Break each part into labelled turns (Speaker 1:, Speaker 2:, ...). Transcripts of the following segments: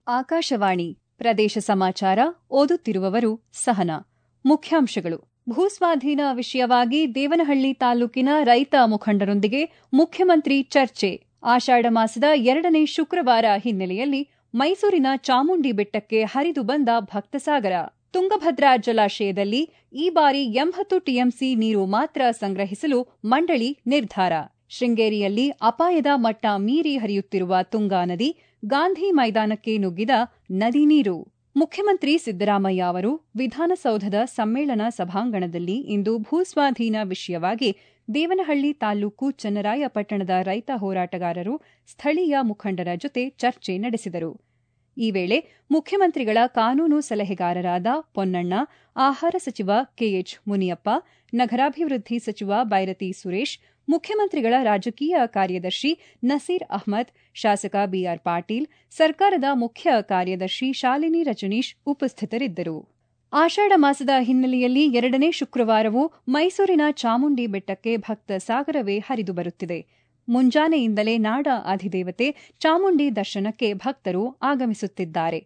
Speaker 1: ಆಕಾಶವಾಣಿ ಪ್ರದೇಶ ಸಮಾಚಾರ ಓದುತ್ತಿರುವವರು ಸಹನಾ ಮುಖ್ಯಾಂಶಗಳು ಭೂಸ್ವಾಧೀನ ವಿಷಯವಾಗಿ ದೇವನಹಳ್ಳಿ ತಾಲೂಕಿನ ರೈತ ಮುಖಂಡರೊಂದಿಗೆ ಮುಖ್ಯಮಂತ್ರಿ ಚರ್ಚೆ ಆಷಾಢ ಮಾಸದ ಎರಡನೇ ಶುಕ್ರವಾರ ಹಿನ್ನೆಲೆಯಲ್ಲಿ ಮೈಸೂರಿನ ಚಾಮುಂಡಿ ಬೆಟ್ಟಕ್ಕೆ ಹರಿದು ಬಂದ ಭಕ್ತಸಾಗರ ತುಂಗಭದ್ರಾ ಜಲಾಶಯದಲ್ಲಿ ಈ ಬಾರಿ ಎಂಬತ್ತು ಟಿಎಂಸಿ ನೀರು ಮಾತ್ರ ಸಂಗ್ರಹಿಸಲು ಮಂಡಳಿ ನಿರ್ಧಾರ ಶೃಂಗೇರಿಯಲ್ಲಿ ಅಪಾಯದ ಮಟ್ಟ ಮೀರಿ ಹರಿಯುತ್ತಿರುವ ತುಂಗಾ ನದಿ ಗಾಂಧಿ ಮೈದಾನಕ್ಕೆ ನುಗ್ಗಿದ ನದಿ ನೀರು ಮುಖ್ಯಮಂತ್ರಿ ಸಿದ್ದರಾಮಯ್ಯ ಅವರು ವಿಧಾನಸೌಧದ ಸಮ್ಮೇಳನ ಸಭಾಂಗಣದಲ್ಲಿ ಇಂದು ಭೂಸ್ವಾಧೀನ ವಿಷಯವಾಗಿ ದೇವನಹಳ್ಳಿ ತಾಲೂಕು ಚನ್ನರಾಯಪಟ್ಟಣದ ರೈತ ಹೋರಾಟಗಾರರು ಸ್ಥಳೀಯ ಮುಖಂಡರ ಜೊತೆ ಚರ್ಚೆ ನಡೆಸಿದರು ಈ ವೇಳೆ ಮುಖ್ಯಮಂತ್ರಿಗಳ ಕಾನೂನು ಸಲಹೆಗಾರರಾದ ಪೊನ್ನಣ್ಣ ಆಹಾರ ಸಚಿವ ಕೆಎಚ್ ಮುನಿಯಪ್ಪ ನಗರಾಭಿವೃದ್ಧಿ ಸಚಿವ ಬೈರತಿ ಸುರೇಶ್ ಮುಖ್ಯಮಂತ್ರಿಗಳ ರಾಜಕೀಯ ಕಾರ್ಯದರ್ಶಿ ನಸೀರ್ ಅಹ್ಮದ್ ಶಾಸಕ ಬಿಆರ್ ಪಾಟೀಲ್ ಸರ್ಕಾರದ ಮುಖ್ಯ ಕಾರ್ಯದರ್ಶಿ ಶಾಲಿನಿ ರಜನೀಶ್ ಉಪಸ್ಥಿತರಿದ್ದರು ಆಷಾಢ ಮಾಸದ ಹಿನ್ನೆಲೆಯಲ್ಲಿ ಎರಡನೇ ಶುಕ್ರವಾರವೂ ಮೈಸೂರಿನ ಚಾಮುಂಡಿ ಬೆಟ್ಟಕ್ಕೆ ಭಕ್ತ ಸಾಗರವೇ ಹರಿದು ಬರುತ್ತಿದೆ ಮುಂಜಾನೆಯಿಂದಲೇ ನಾಡ ಅಧಿದೇವತೆ ಚಾಮುಂಡಿ ದರ್ಶನಕ್ಕೆ ಭಕ್ತರು ಆಗಮಿಸುತ್ತಿದ್ದಾರೆ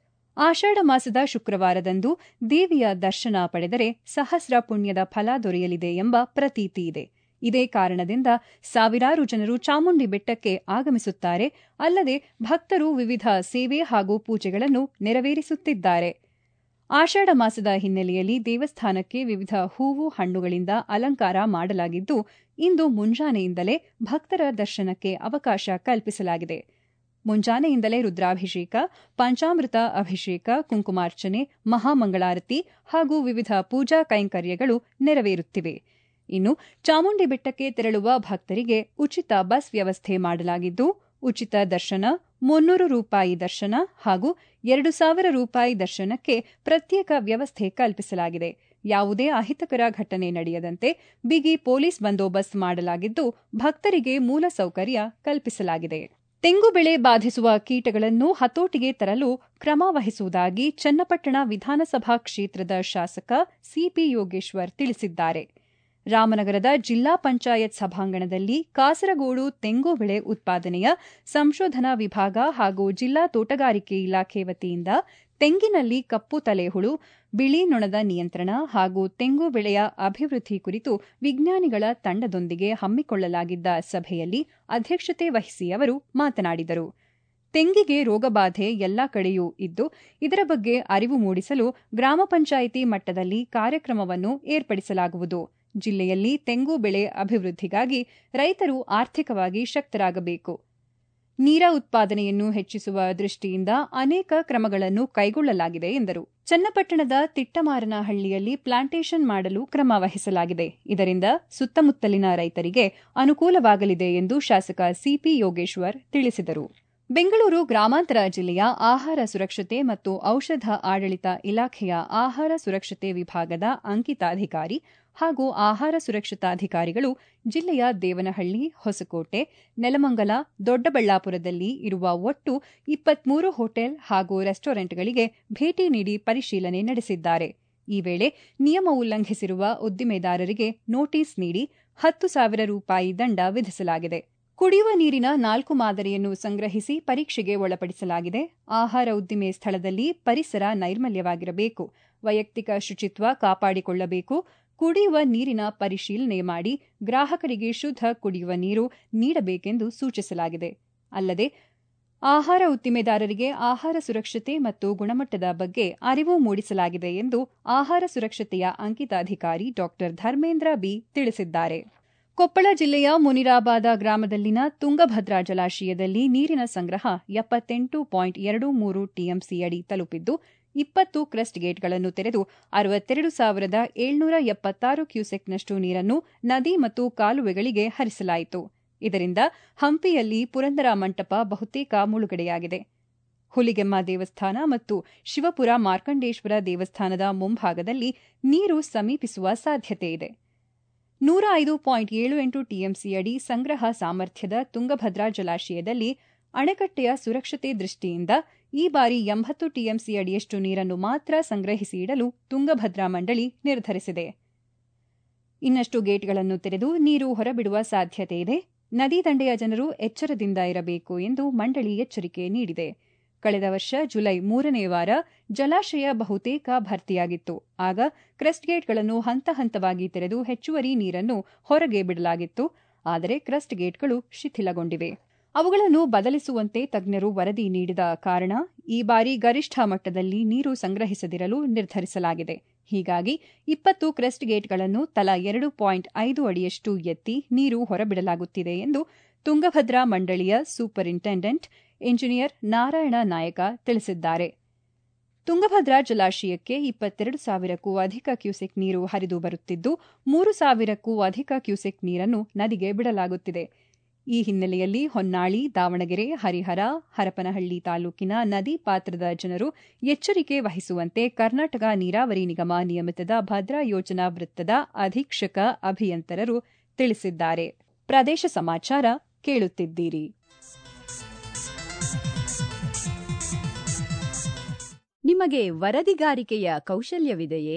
Speaker 1: ಆಷಾಢ ಮಾಸದ ಶುಕ್ರವಾರದಂದು ದೇವಿಯ ದರ್ಶನ ಪಡೆದರೆ ಸಹಸ್ರ ಪುಣ್ಯದ ಫಲ ದೊರೆಯಲಿದೆ ಎಂಬ ಪ್ರತೀತಿ ಇದೆ ಇದೇ ಕಾರಣದಿಂದ ಸಾವಿರಾರು ಜನರು ಚಾಮುಂಡಿ ಬೆಟ್ಟಕ್ಕೆ ಆಗಮಿಸುತ್ತಾರೆ ಅಲ್ಲದೆ ಭಕ್ತರು ವಿವಿಧ ಸೇವೆ ಹಾಗೂ ಪೂಜೆಗಳನ್ನು ನೆರವೇರಿಸುತ್ತಿದ್ದಾರೆ ಆಷಾಢ ಮಾಸದ ಹಿನ್ನೆಲೆಯಲ್ಲಿ ದೇವಸ್ಥಾನಕ್ಕೆ ವಿವಿಧ ಹೂವು ಹಣ್ಣುಗಳಿಂದ ಅಲಂಕಾರ ಮಾಡಲಾಗಿದ್ದು ಇಂದು ಮುಂಜಾನೆಯಿಂದಲೇ ಭಕ್ತರ ದರ್ಶನಕ್ಕೆ ಅವಕಾಶ ಕಲ್ಪಿಸಲಾಗಿದೆ ಮುಂಜಾನೆಯಿಂದಲೇ ರುದ್ರಾಭಿಷೇಕ ಪಂಚಾಮೃತ ಅಭಿಷೇಕ ಕುಂಕುಮಾರ್ಚನೆ ಮಹಾಮಂಗಳಾರತಿ ಹಾಗೂ ವಿವಿಧ ಪೂಜಾ ಕೈಂಕರ್ಯಗಳು ನೆರವೇರುತ್ತಿವೆ ಇನ್ನು ಚಾಮುಂಡಿ ಬೆಟ್ಟಕ್ಕೆ ತೆರಳುವ ಭಕ್ತರಿಗೆ ಉಚಿತ ಬಸ್ ವ್ಯವಸ್ಥೆ ಮಾಡಲಾಗಿದ್ದು ಉಚಿತ ದರ್ಶನ ಮುನ್ನೂರು ರೂಪಾಯಿ ದರ್ಶನ ಹಾಗೂ ಎರಡು ಸಾವಿರ ರೂಪಾಯಿ ದರ್ಶನಕ್ಕೆ ಪ್ರತ್ಯೇಕ ವ್ಯವಸ್ಥೆ ಕಲ್ಪಿಸಲಾಗಿದೆ ಯಾವುದೇ ಅಹಿತಕರ ಘಟನೆ ನಡೆಯದಂತೆ ಬಿಗಿ ಪೊಲೀಸ್ ಬಂದೋಬಸ್ತ್ ಮಾಡಲಾಗಿದ್ದು ಭಕ್ತರಿಗೆ ಮೂಲಸೌಕರ್ಯ ಕಲ್ಪಿಸಲಾಗಿದೆ ತೆಂಗು ಬೆಳೆ ಬಾಧಿಸುವ ಕೀಟಗಳನ್ನು ಹತೋಟಿಗೆ ತರಲು ಕ್ರಮ ವಹಿಸುವುದಾಗಿ ಚನ್ನಪಟ್ಟಣ ವಿಧಾನಸಭಾ ಕ್ಷೇತ್ರದ ಶಾಸಕ ಸಿಪಿ ಯೋಗೇಶ್ವರ್ ತಿಳಿಸಿದ್ದಾರೆ ರಾಮನಗರದ ಜಿಲ್ಲಾ ಪಂಚಾಯತ್ ಸಭಾಂಗಣದಲ್ಲಿ ಕಾಸರಗೋಡು ತೆಂಗು ಬೆಳೆ ಉತ್ಪಾದನೆಯ ಸಂಶೋಧನಾ ವಿಭಾಗ ಹಾಗೂ ಜಿಲ್ಲಾ ತೋಟಗಾರಿಕೆ ಇಲಾಖೆ ವತಿಯಿಂದ ತೆಂಗಿನಲ್ಲಿ ಕಪ್ಪು ತಲೆಹುಳು ಬಿಳಿ ನೊಣದ ನಿಯಂತ್ರಣ ಹಾಗೂ ತೆಂಗು ಬೆಳೆಯ ಅಭಿವೃದ್ಧಿ ಕುರಿತು ವಿಜ್ಞಾನಿಗಳ ತಂಡದೊಂದಿಗೆ ಹಮ್ಮಿಕೊಳ್ಳಲಾಗಿದ್ದ ಸಭೆಯಲ್ಲಿ ಅಧ್ಯಕ್ಷತೆ ವಹಿಸಿ ಅವರು ಮಾತನಾಡಿದರು ತೆಂಗಿಗೆ ರೋಗಬಾಧೆ ಎಲ್ಲಾ ಕಡೆಯೂ ಇದ್ದು ಇದರ ಬಗ್ಗೆ ಅರಿವು ಮೂಡಿಸಲು ಗ್ರಾಮ ಪಂಚಾಯಿತಿ ಮಟ್ಟದಲ್ಲಿ ಕಾರ್ಯಕ್ರಮವನ್ನು ಏರ್ಪಡಿಸಲಾಗುವುದು ಜಿಲ್ಲೆಯಲ್ಲಿ ತೆಂಗು ಬೆಳೆ ಅಭಿವೃದ್ಧಿಗಾಗಿ ರೈತರು ಆರ್ಥಿಕವಾಗಿ ಶಕ್ತರಾಗಬೇಕು ನೀರ ಉತ್ಪಾದನೆಯನ್ನು ಹೆಚ್ಚಿಸುವ ದೃಷ್ಟಿಯಿಂದ ಅನೇಕ ಕ್ರಮಗಳನ್ನು ಕೈಗೊಳ್ಳಲಾಗಿದೆ ಎಂದರು ಚನ್ನಪಟ್ಟಣದ ತಿಟ್ಟಮಾರನಹಳ್ಳಿಯಲ್ಲಿ ಪ್ಲಾಂಟೇಷನ್ ಮಾಡಲು ಕ್ರಮ ವಹಿಸಲಾಗಿದೆ ಇದರಿಂದ ಸುತ್ತಮುತ್ತಲಿನ ರೈತರಿಗೆ ಅನುಕೂಲವಾಗಲಿದೆ ಎಂದು ಶಾಸಕ ಸಿಪಿ ಯೋಗೇಶ್ವರ್ ತಿಳಿಸಿದರು ಬೆಂಗಳೂರು ಗ್ರಾಮಾಂತರ ಜಿಲ್ಲೆಯ ಆಹಾರ ಸುರಕ್ಷತೆ ಮತ್ತು ಔಷಧ ಆಡಳಿತ ಇಲಾಖೆಯ ಆಹಾರ ಸುರಕ್ಷತೆ ವಿಭಾಗದ ಅಂಕಿತಾಧಿಕಾರಿ ಹಾಗೂ ಆಹಾರ ಸುರಕ್ಷತಾಧಿಕಾರಿಗಳು ಜಿಲ್ಲೆಯ ದೇವನಹಳ್ಳಿ ಹೊಸಕೋಟೆ ನೆಲಮಂಗಲ ದೊಡ್ಡಬಳ್ಳಾಪುರದಲ್ಲಿ ಇರುವ ಒಟ್ಟು ಇಪ್ಪತ್ಮೂರು ಹೋಟೆಲ್ ಹಾಗೂ ರೆಸ್ಟೋರೆಂಟ್ಗಳಿಗೆ ಭೇಟಿ ನೀಡಿ ಪರಿಶೀಲನೆ ನಡೆಸಿದ್ದಾರೆ ಈ ವೇಳೆ ನಿಯಮ ಉಲ್ಲಂಘಿಸಿರುವ ಉದ್ದಿಮೆದಾರರಿಗೆ ನೋಟಿಸ್ ನೀಡಿ ಹತ್ತು ಸಾವಿರ ರೂಪಾಯಿ ದಂಡ ವಿಧಿಸಲಾಗಿದೆ ಕುಡಿಯುವ ನೀರಿನ ನಾಲ್ಕು ಮಾದರಿಯನ್ನು ಸಂಗ್ರಹಿಸಿ ಪರೀಕ್ಷೆಗೆ ಒಳಪಡಿಸಲಾಗಿದೆ ಆಹಾರ ಉದ್ದಿಮೆ ಸ್ಥಳದಲ್ಲಿ ಪರಿಸರ ನೈರ್ಮಲ್ಯವಾಗಿರಬೇಕು ವೈಯಕ್ತಿಕ ಶುಚಿತ್ವ ಕಾಪಾಡಿಕೊಳ್ಳಬೇಕು ಕುಡಿಯುವ ನೀರಿನ ಪರಿಶೀಲನೆ ಮಾಡಿ ಗ್ರಾಹಕರಿಗೆ ಶುದ್ಧ ಕುಡಿಯುವ ನೀರು ನೀಡಬೇಕೆಂದು ಸೂಚಿಸಲಾಗಿದೆ ಅಲ್ಲದೆ ಆಹಾರ ಉದ್ದಿಮೆದಾರರಿಗೆ ಆಹಾರ ಸುರಕ್ಷತೆ ಮತ್ತು ಗುಣಮಟ್ಟದ ಬಗ್ಗೆ ಅರಿವು ಮೂಡಿಸಲಾಗಿದೆ ಎಂದು ಆಹಾರ ಸುರಕ್ಷತೆಯ ಅಂಕಿತಾಧಿಕಾರಿ ಡಾ ಧರ್ಮೇಂದ್ರ ಬಿ ತಿಳಿಸಿದ್ದಾರೆ ಕೊಪ್ಪಳ ಜಿಲ್ಲೆಯ ಮುನಿರಾಬಾದ ಗ್ರಾಮದಲ್ಲಿನ ತುಂಗಭದ್ರಾ ಜಲಾಶಯದಲ್ಲಿ ನೀರಿನ ಸಂಗ್ರಹ ಎಪ್ಪತ್ತೆಂಟು ಪಾಯಿಂಟ್ ಎರಡು ಮೂರು ಟಿಎಂಸಿಯಡಿ ತಲುಪಿದ್ದು ಇಪ್ಪತ್ತು ಕ್ರೆಸ್ಟ್ ಗೇಟ್ಗಳನ್ನು ತೆರೆದು ಅರವತ್ತೆರಡು ಸಾವಿರದ ಏಳ್ನೂರ ಎಪ್ಪತ್ತಾರು ಕ್ಯೂಸೆಕ್ನಷ್ಟು ನೀರನ್ನು ನದಿ ಮತ್ತು ಕಾಲುವೆಗಳಿಗೆ ಹರಿಸಲಾಯಿತು ಇದರಿಂದ ಹಂಪಿಯಲ್ಲಿ ಪುರಂದರ ಮಂಟಪ ಬಹುತೇಕ ಮುಳುಗಡೆಯಾಗಿದೆ ಹುಲಿಗೆಮ್ಮ ದೇವಸ್ಥಾನ ಮತ್ತು ಶಿವಪುರ ಮಾರ್ಕಂಡೇಶ್ವರ ದೇವಸ್ಥಾನದ ಮುಂಭಾಗದಲ್ಲಿ ನೀರು ಸಮೀಪಿಸುವ ಸಾಧ್ಯತೆ ಇದೆ ನೂರ ಐದು ಪಾಯಿಂಟ್ ಏಳು ಎಂಟು ಟಿಎಂಸಿಯಡಿ ಸಂಗ್ರಹ ಸಾಮರ್ಥ್ಯದ ತುಂಗಭದ್ರಾ ಜಲಾಶಯದಲ್ಲಿ ಅಣೆಕಟ್ಟೆಯ ಸುರಕ್ಷತೆ ದೃಷ್ಟಿಯಿಂದ ಈ ಬಾರಿ ಎಂಬತ್ತು ಟಿಎಂಸಿ ಅಡಿಯಷ್ಟು ನೀರನ್ನು ಮಾತ್ರ ಸಂಗ್ರಹಿಸಿ ಇಡಲು ತುಂಗಭದ್ರಾ ಮಂಡಳಿ ನಿರ್ಧರಿಸಿದೆ ಇನ್ನಷ್ಟು ಗೇಟ್ಗಳನ್ನು ತೆರೆದು ನೀರು ಹೊರಬಿಡುವ ಸಾಧ್ಯತೆ ಇದೆ ನದಿ ದಂಡೆಯ ಜನರು ಎಚ್ಚರದಿಂದ ಇರಬೇಕು ಎಂದು ಮಂಡಳಿ ಎಚ್ಚರಿಕೆ ನೀಡಿದೆ ಕಳೆದ ವರ್ಷ ಜುಲೈ ಮೂರನೇ ವಾರ ಜಲಾಶಯ ಬಹುತೇಕ ಭರ್ತಿಯಾಗಿತ್ತು ಆಗ ಕ್ರೆಸ್ಟ್ ಗೇಟ್ಗಳನ್ನು ಹಂತ ಹಂತವಾಗಿ ತೆರೆದು ಹೆಚ್ಚುವರಿ ನೀರನ್ನು ಹೊರಗೆ ಬಿಡಲಾಗಿತ್ತು ಆದರೆ ಕ್ರಸ್ಟ್ ಗೇಟ್ಗಳು ಶಿಥಿಲಗೊಂಡಿವೆ ಅವುಗಳನ್ನು ಬದಲಿಸುವಂತೆ ತಜ್ಞರು ವರದಿ ನೀಡಿದ ಕಾರಣ ಈ ಬಾರಿ ಗರಿಷ್ಠ ಮಟ್ಟದಲ್ಲಿ ನೀರು ಸಂಗ್ರಹಿಸದಿರಲು ನಿರ್ಧರಿಸಲಾಗಿದೆ ಹೀಗಾಗಿ ಇಪ್ಪತ್ತು ಕ್ರೆಸ್ಟ್ ಗೇಟ್ಗಳನ್ನು ತಲಾ ಎರಡು ಪಾಯಿಂಟ್ ಐದು ಅಡಿಯಷ್ಟು ಎತ್ತಿ ನೀರು ಹೊರಬಿಡಲಾಗುತ್ತಿದೆ ಎಂದು ತುಂಗಭದ್ರಾ ಮಂಡಳಿಯ ಸೂಪರಿಂಟೆಂಡೆಂಟ್ ಇಂಜಿನಿಯರ್ ನಾರಾಯಣ ನಾಯಕ ತಿಳಿಸಿದ್ದಾರೆ ತುಂಗಭದ್ರಾ ಜಲಾಶಯಕ್ಕೆ ಇಪ್ಪತ್ತೆರಡು ಸಾವಿರಕ್ಕೂ ಅಧಿಕ ಕ್ಯೂಸೆಕ್ ನೀರು ಹರಿದು ಬರುತ್ತಿದ್ದು ಮೂರು ಸಾವಿರಕ್ಕೂ ಅಧಿಕ ಕ್ಯೂಸೆಕ್ ನೀರನ್ನು ನದಿಗೆ ಬಿಡಲಾಗುತ್ತಿದೆ ಈ ಹಿನ್ನೆಲೆಯಲ್ಲಿ ಹೊನ್ನಾಳಿ ದಾವಣಗೆರೆ ಹರಿಹರ ಹರಪನಹಳ್ಳಿ ತಾಲೂಕಿನ ನದಿ ಪಾತ್ರದ ಜನರು ಎಚ್ಚರಿಕೆ ವಹಿಸುವಂತೆ ಕರ್ನಾಟಕ ನೀರಾವರಿ ನಿಗಮ ನಿಯಮಿತದ ಭದ್ರಾ ಯೋಜನಾ ವೃತ್ತದ ಅಧೀಕ್ಷಕ ಅಭಿಯಂತರರು ತಿಳಿಸಿದ್ದಾರೆ ಪ್ರದೇಶ ಸಮಾಚಾರ ಕೇಳುತ್ತಿದ್ದೀರಿ
Speaker 2: ನಿಮಗೆ ವರದಿಗಾರಿಕೆಯ ಕೌಶಲ್ಯವಿದೆಯೇ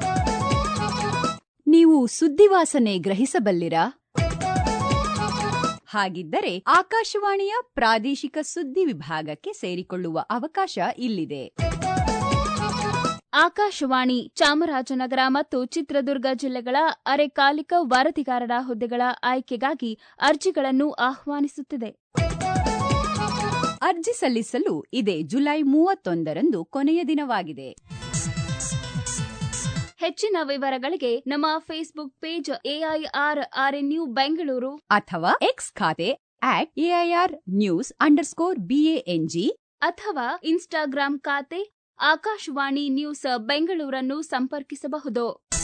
Speaker 2: ನೀವು ಸುದ್ದಿವಾಸನೆ ಗ್ರಹಿಸಬಲ್ಲಿರಾ ಹಾಗಿದ್ದರೆ ಆಕಾಶವಾಣಿಯ ಪ್ರಾದೇಶಿಕ ಸುದ್ದಿ ವಿಭಾಗಕ್ಕೆ ಸೇರಿಕೊಳ್ಳುವ ಅವಕಾಶ ಇಲ್ಲಿದೆ
Speaker 3: ಆಕಾಶವಾಣಿ ಚಾಮರಾಜನಗರ ಮತ್ತು ಚಿತ್ರದುರ್ಗ ಜಿಲ್ಲೆಗಳ ಅರೆಕಾಲಿಕ ವರದಿಗಾರರ ಹುದ್ದೆಗಳ ಆಯ್ಕೆಗಾಗಿ ಅರ್ಜಿಗಳನ್ನು ಆಹ್ವಾನಿಸುತ್ತಿದೆ
Speaker 2: ಅರ್ಜಿ ಸಲ್ಲಿಸಲು ಇದೇ ಜುಲೈ ಮೂವತ್ತೊಂದರಂದು ಕೊನೆಯ ದಿನವಾಗಿದೆ
Speaker 3: ಹೆಚ್ಚಿನ ವಿವರಗಳಿಗೆ ನಮ್ಮ Facebook page A I R R N U Bengaluru
Speaker 2: ಅಥವಾ ಎಕ್ಸ್ ಖಾತೆ at A I R news underscore B A N G
Speaker 3: ಅಥವಾ ಇನ್ಸ್ಟಾಗ್ರಾಂ ಖಾತೆ ಆಕಾಶವಾಣಿ ನ್ಯೂಸ್ ಬೆಂಗಳೂರನ್ನು ಸಂಪರ್ಕಿಸಬಹುದು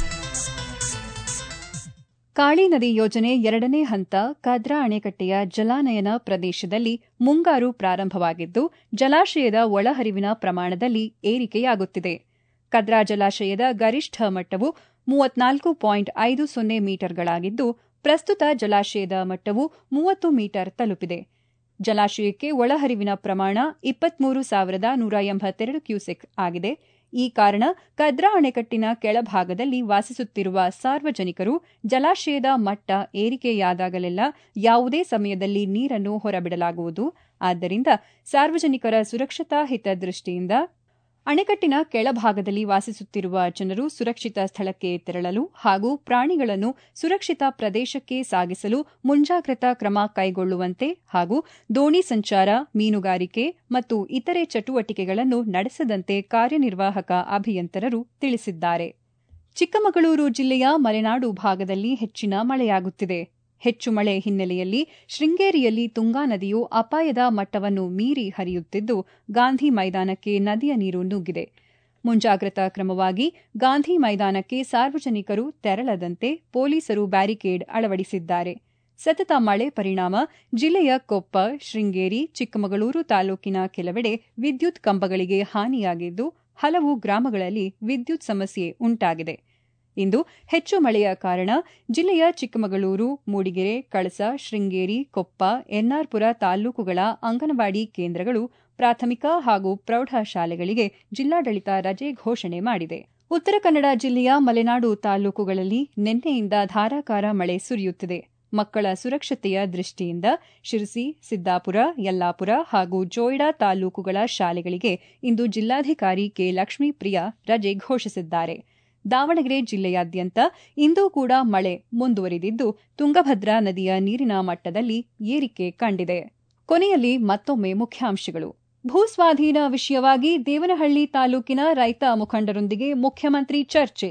Speaker 1: ಕಾಳಿ ನದಿ ಯೋಜನೆ ಎರಡನೇ ಹಂತ ಕದ್ರಾ ಅಣೆಕಟ್ಟೆಯ ಜಲಾನಯನ ಪ್ರದೇಶದಲ್ಲಿ ಮುಂಗಾರು ಪ್ರಾರಂಭವಾಗಿದ್ದು ಜಲಾಶಯದ ಒಳಹರಿವಿನ ಪ್ರಮಾಣದಲ್ಲಿ ಏರಿಕೆಯಾಗುತ್ತಿದೆ ಕದ್ರಾ ಜಲಾಶಯದ ಗರಿಷ್ಠ ಮಟ್ಟವು ಮೂವತ್ನಾಲ್ಕು ಪಾಯಿಂಟ್ ಐದು ಸೊನ್ನೆ ಮೀಟರ್ಗಳಾಗಿದ್ದು ಪ್ರಸ್ತುತ ಜಲಾಶಯದ ಮಟ್ಟವು ಮೂವತ್ತು ಮೀಟರ್ ತಲುಪಿದೆ ಜಲಾಶಯಕ್ಕೆ ಒಳಹರಿವಿನ ಪ್ರಮಾಣ ಇಪ್ಪತ್ಮೂರು ಸಾವಿರದ ನೂರ ಎಂಬತ್ತೆರಡು ಕ್ಯೂಸೆಕ್ ಆಗಿದೆ ಈ ಕಾರಣ ಕದ್ರಾ ಅಣೆಕಟ್ಟಿನ ಕೆಳಭಾಗದಲ್ಲಿ ವಾಸಿಸುತ್ತಿರುವ ಸಾರ್ವಜನಿಕರು ಜಲಾಶಯದ ಮಟ್ಟ ಏರಿಕೆಯಾದಾಗಲೆಲ್ಲ ಯಾವುದೇ ಸಮಯದಲ್ಲಿ ನೀರನ್ನು ಹೊರಬಿಡಲಾಗುವುದು ಆದ್ದರಿಂದ ಸಾರ್ವಜನಿಕರ ಸುರಕ್ಷತಾ ಹಿತದೃಷ್ಟಿಯಿಂದ ಅಣೆಕಟ್ಟಿನ ಕೆಳಭಾಗದಲ್ಲಿ ವಾಸಿಸುತ್ತಿರುವ ಜನರು ಸುರಕ್ಷಿತ ಸ್ಥಳಕ್ಕೆ ತೆರಳಲು ಹಾಗೂ ಪ್ರಾಣಿಗಳನ್ನು ಸುರಕ್ಷಿತ ಪ್ರದೇಶಕ್ಕೆ ಸಾಗಿಸಲು ಮುಂಜಾಗ್ರತಾ ಕ್ರಮ ಕೈಗೊಳ್ಳುವಂತೆ ಹಾಗೂ ದೋಣಿ ಸಂಚಾರ ಮೀನುಗಾರಿಕೆ ಮತ್ತು ಇತರೆ ಚಟುವಟಿಕೆಗಳನ್ನು ನಡೆಸದಂತೆ ಕಾರ್ಯನಿರ್ವಾಹಕ ಅಭಿಯಂತರರು ತಿಳಿಸಿದ್ದಾರೆ ಚಿಕ್ಕಮಗಳೂರು ಜಿಲ್ಲೆಯ ಮಲೆನಾಡು ಭಾಗದಲ್ಲಿ ಹೆಚ್ಚಿನ ಮಳೆಯಾಗುತ್ತಿದೆ ಹೆಚ್ಚು ಮಳೆ ಹಿನ್ನೆಲೆಯಲ್ಲಿ ಶೃಂಗೇರಿಯಲ್ಲಿ ತುಂಗಾ ನದಿಯು ಅಪಾಯದ ಮಟ್ಟವನ್ನು ಮೀರಿ ಹರಿಯುತ್ತಿದ್ದು ಗಾಂಧಿ ಮೈದಾನಕ್ಕೆ ನದಿಯ ನೀರು ನುಗ್ಗಿದೆ ಮುಂಜಾಗ್ರತಾ ಕ್ರಮವಾಗಿ ಗಾಂಧಿ ಮೈದಾನಕ್ಕೆ ಸಾರ್ವಜನಿಕರು ತೆರಳದಂತೆ ಪೊಲೀಸರು ಬ್ಯಾರಿಕೇಡ್ ಅಳವಡಿಸಿದ್ದಾರೆ ಸತತ ಮಳೆ ಪರಿಣಾಮ ಜಿಲ್ಲೆಯ ಕೊಪ್ಪ ಶೃಂಗೇರಿ ಚಿಕ್ಕಮಗಳೂರು ತಾಲೂಕಿನ ಕೆಲವೆಡೆ ವಿದ್ಯುತ್ ಕಂಬಗಳಿಗೆ ಹಾನಿಯಾಗಿದ್ದು ಹಲವು ಗ್ರಾಮಗಳಲ್ಲಿ ವಿದ್ಯುತ್ ಸಮಸ್ಯೆ ಉಂಟಾಗಿದೆ ಇಂದು ಹೆಚ್ಚು ಮಳೆಯ ಕಾರಣ ಜಿಲ್ಲೆಯ ಚಿಕ್ಕಮಗಳೂರು ಮೂಡಿಗೆರೆ ಕಳಸ ಶೃಂಗೇರಿ ಕೊಪ್ಪ ಎನ್ಆರ್ಪುರ ತಾಲೂಕುಗಳ ಅಂಗನವಾಡಿ ಕೇಂದ್ರಗಳು ಪ್ರಾಥಮಿಕ ಹಾಗೂ ಪ್ರೌಢಶಾಲೆಗಳಿಗೆ ಜಿಲ್ಲಾಡಳಿತ ರಜೆ ಘೋಷಣೆ ಮಾಡಿದೆ ಉತ್ತರ ಕನ್ನಡ ಜಿಲ್ಲೆಯ ಮಲೆನಾಡು ತಾಲೂಕುಗಳಲ್ಲಿ ನಿನ್ನೆಯಿಂದ ಧಾರಾಕಾರ ಮಳೆ ಸುರಿಯುತ್ತಿದೆ ಮಕ್ಕಳ ಸುರಕ್ಷತೆಯ ದೃಷ್ಟಿಯಿಂದ ಶಿರಸಿ ಸಿದ್ದಾಪುರ ಯಲ್ಲಾಪುರ ಹಾಗೂ ಜೋಯಿಡಾ ತಾಲೂಕುಗಳ ಶಾಲೆಗಳಿಗೆ ಇಂದು ಜಿಲ್ಲಾಧಿಕಾರಿ ಕೆ ಲಕ್ಷ್ಮೀಪ್ರಿಯ ರಜೆ ಘೋಷಿಸಿದ್ದಾರೆ ದಾವಣಗೆರೆ ಜಿಲ್ಲೆಯಾದ್ಯಂತ ಇಂದೂ ಕೂಡ ಮಳೆ ಮುಂದುವರಿದಿದ್ದು ತುಂಗಭದ್ರಾ ನದಿಯ ನೀರಿನ ಮಟ್ಟದಲ್ಲಿ ಏರಿಕೆ ಕಂಡಿದೆ ಕೊನೆಯಲ್ಲಿ ಮತ್ತೊಮ್ಮೆ ಮುಖ್ಯಾಂಶಗಳು ಭೂಸ್ವಾಧೀನ ವಿಷಯವಾಗಿ ದೇವನಹಳ್ಳಿ ತಾಲೂಕಿನ ರೈತ ಮುಖಂಡರೊಂದಿಗೆ ಮುಖ್ಯಮಂತ್ರಿ ಚರ್ಚೆ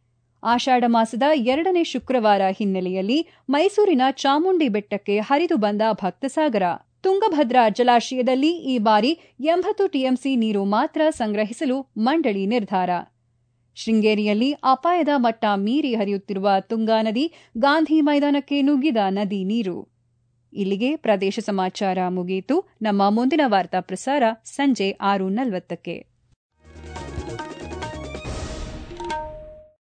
Speaker 1: ಆಷಾಢ ಮಾಸದ ಎರಡನೇ ಶುಕ್ರವಾರ ಹಿನ್ನೆಲೆಯಲ್ಲಿ ಮೈಸೂರಿನ ಚಾಮುಂಡಿ ಬೆಟ್ಟಕ್ಕೆ ಹರಿದು ಬಂದ ಭಕ್ತಸಾಗರ ತುಂಗಭದ್ರಾ ಜಲಾಶಯದಲ್ಲಿ ಈ ಬಾರಿ ಎಂಬತ್ತು ಟಿಎಂಸಿ ನೀರು ಮಾತ್ರ ಸಂಗ್ರಹಿಸಲು ಮಂಡಳಿ ನಿರ್ಧಾರ ಶೃಂಗೇರಿಯಲ್ಲಿ ಅಪಾಯದ ಮಟ್ಟ ಮೀರಿ ಹರಿಯುತ್ತಿರುವ ತುಂಗಾ ನದಿ ಗಾಂಧಿ ಮೈದಾನಕ್ಕೆ ನುಗ್ಗಿದ ನದಿ ನೀರು ಇಲ್ಲಿಗೆ ಪ್ರದೇಶ ಸಮಾಚಾರ ಮುಗಿಯಿತು ನಮ್ಮ ಮುಂದಿನ ವಾರ್ತಾ ಪ್ರಸಾರ ಸಂಜೆ ಆರು ನಲವತ್ತಕ್ಕೆ